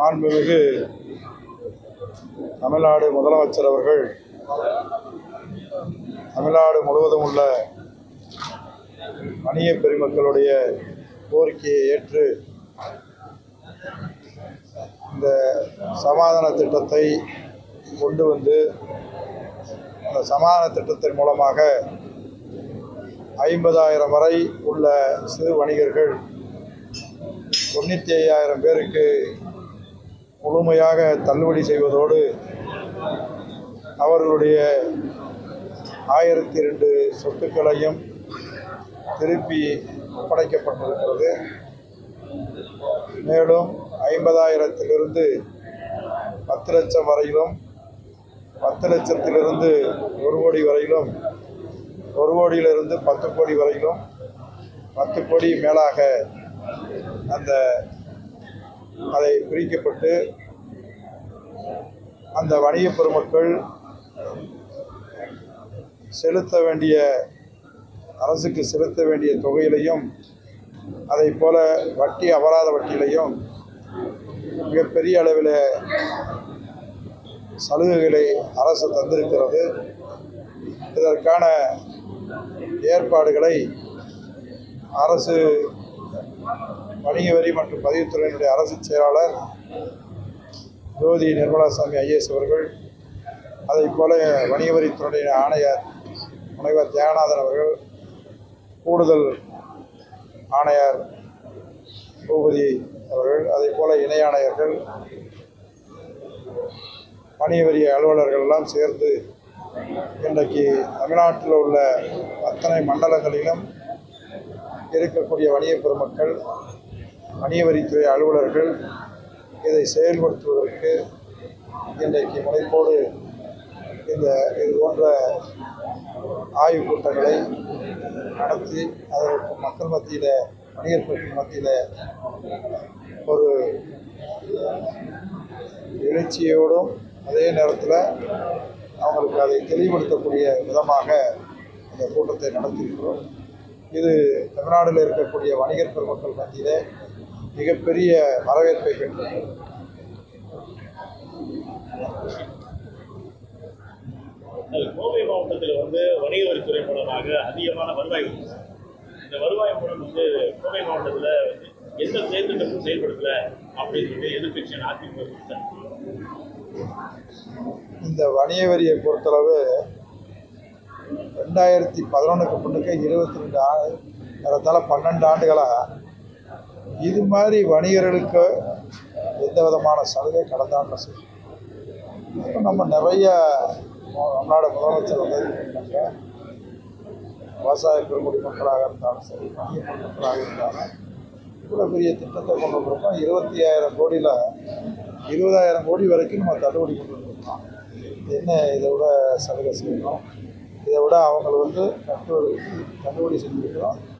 மாண்புமிகு தமிழ்நாடு முதலமைச்சர் அவர்கள் தமிழ்நாடு முழுவதும் உள்ள வணிக பெருமக்களுடைய கோரிக்கையை ஏற்று இந்த சமாதான திட்டத்தை கொண்டு வந்து அந்த சமாதான திட்டத்தின் மூலமாக ஐம்பதாயிரம் வரை உள்ள சிறு வணிகர்கள் தொண்ணூற்றி ஐயாயிரம் பேருக்கு முழுமையாக தள்ளுபடி செய்வதோடு அவர்களுடைய ஆயிரத்தி ரெண்டு சொத்துக்களையும் திருப்பி ஒப்படைக்கப்பட்டிருக்கிறது மேலும் ஐம்பதாயிரத்திலிருந்து பத்து லட்சம் வரையிலும் பத்து லட்சத்திலிருந்து ஒரு கோடி வரையிலும் ஒரு கோடியிலிருந்து பத்து கோடி வரையிலும் பத்து கோடி மேலாக அந்த அதை பிரிக்கப்பட்டு அந்த வணிக பெருமக்கள் செலுத்த வேண்டிய அரசுக்கு செலுத்த வேண்டிய தொகையிலையும் அதை போல வட்டி அபராத வட்டியிலையும் மிகப்பெரிய அளவில் சலுகைகளை அரசு தந்திருக்கிறது இதற்கான ஏற்பாடுகளை அரசு வணிக வரி மற்றும் பதிவுத்துறையினுடைய அரசு செயலாளர் ஜோதி நிர்மலாசாமி ஐஏஎஸ் அவர்கள் அதை போல வணிக வரித்துறையுடைய ஆணையர் முனைவர் தியாகநாதன் அவர்கள் கூடுதல் ஆணையர் பூபதி அவர்கள் அதே போல இணை ஆணையர்கள் வணிக வரி அலுவலர்கள் எல்லாம் சேர்ந்து இன்றைக்கு தமிழ்நாட்டில் உள்ள அத்தனை மண்டலங்களிலும் இருக்கக்கூடிய வணிக பெருமக்கள் வணிக வரித்துறை அலுவலர்கள் இதை செயல்படுத்துவதற்கு இன்றைக்கு முனைப்போடு இந்த இது போன்ற ஆய்வுக் கூட்டங்களை நடத்தி அதற்கு மக்கள் மத்தியில் வணிகர் பெருமக்கள் மத்தியில் ஒரு எழுச்சியோடும் அதே நேரத்தில் அவங்களுக்கு அதை தெளிவுபடுத்தக்கூடிய விதமாக இந்த கூட்டத்தை நடத்தியிருக்கிறோம் இது தமிழ்நாட்டில் இருக்கக்கூடிய வணிகர் பெருமக்கள் மத்தியிலே மிகப்பெரிய வரவேற்பை பெற்றது அது கோவை மாவட்டத்தில் வந்து வணிக வரித்துறை மூலமாக அதிகமான வருவாய் வருது இந்த வருவாய் மூலம் வந்து கோவை மாவட்டத்தில் வந்து எந்த செயல்திட்டமும் செயல்படுத்தல அப்படின்னு சொல்லி எதிர்கட்சியான அதிமுக சொல்லிட்டாங்க. இந்த வணிக வரியை பொறுத்தளவு ரெண்டாயிரத்தி பதினொன்றுக்கு முன்னுக்கு இருபத்தி ரெண்டு ஆண்டு ஏறத்தாழ பன்னெண்டு ஆண்டுகளாக இது மாதிரி வணிகர்களுக்கு எந்த விதமான சலுகை கடந்த ஆண்டு செய்யும் இப்போ நம்ம நிறைய நம்மளோட முதலமைச்சர் வந்து விவசாய பெருங்குடி மக்களாக இருந்தாலும் சரி வணிக பெருமக்களாக இருந்தாலும் இவ்வளோ பெரிய திட்டத்தை கொண்டு வந்திருக்கோம் இருபத்தி ஆயிரம் கோடியில் இருபதாயிரம் கோடி வரைக்கும் நம்ம தள்ளுபடி கொண்டு வந்திருக்கோம் என்ன இதை விட சலுகை செய்யணும் இதை விட அவங்களை வந்து கட்டுவதற்கு தள்ளுபடி செஞ்சுருக்கிறோம்